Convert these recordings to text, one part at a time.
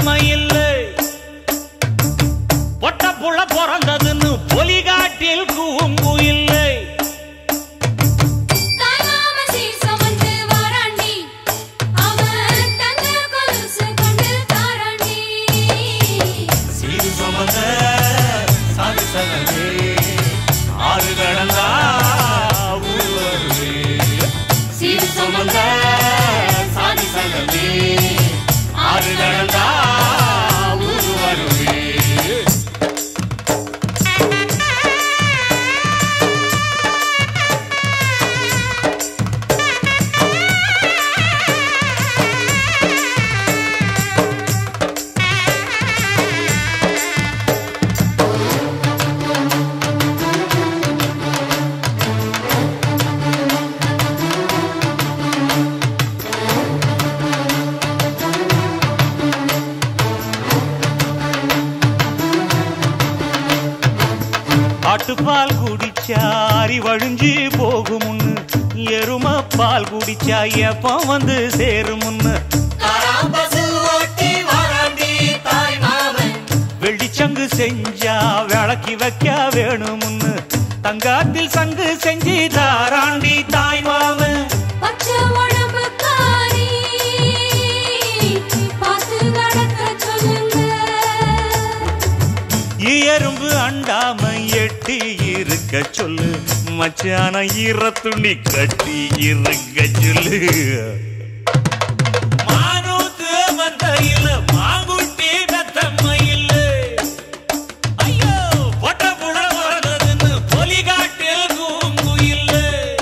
பெத்தம்மை இல்லை பொட்ட புள்ள பிறந்ததுன்னு பொலிகாட்டில் கூம்பு இல்லை தாய்மாம சீர் சுமந்து வாராண்டி. அவன் தங்க கொலுசு கொண்டு தாராண்டி. சீரு சுமந்த சாது சகமே ஆறு கடந்தா ஊர் வருவே சீரு சுமந்த சாதி சகமே ஆறு கடந்தா ஊர் வருவே ஆட்டுப்பால் குடிச்சா அரி வழிஞ்சு போகுமுன்னு எரும பால் குடிச்சா எப்ப வந்து சேருமுன்னு வெள்ளிச்சங்கு செஞ்சா விளக்கி வைக்க வேணுமுன்னு தங்காத்தில் சங்கு செஞ்சு தாராண்டி தாய் மாமன் பச்சை உடம்புக்காரி. பார்த்து நடக்க சொல்லுங்க எறும்பு அண்டாம எட்டி இருக்க சொல்லு மச்சான ஈர துணி கட்டி இருக்க சொல்லு மானூத்து மந்தையில மாங்குட்டி மெத்தம்மையில் ஐயோ பொட்ட புட பிறந்ததுன்னு பொலிகாட்டில் கூம்பு இல்லை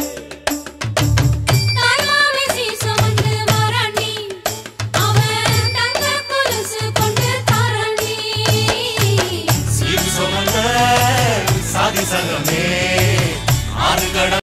தாய்மாம சீர் சுமந்து வாராண்டி. அவன் தங்க கொலுசு கொண்டு தாராண்டி. சீர் சுமந்த சாதி சங்கமே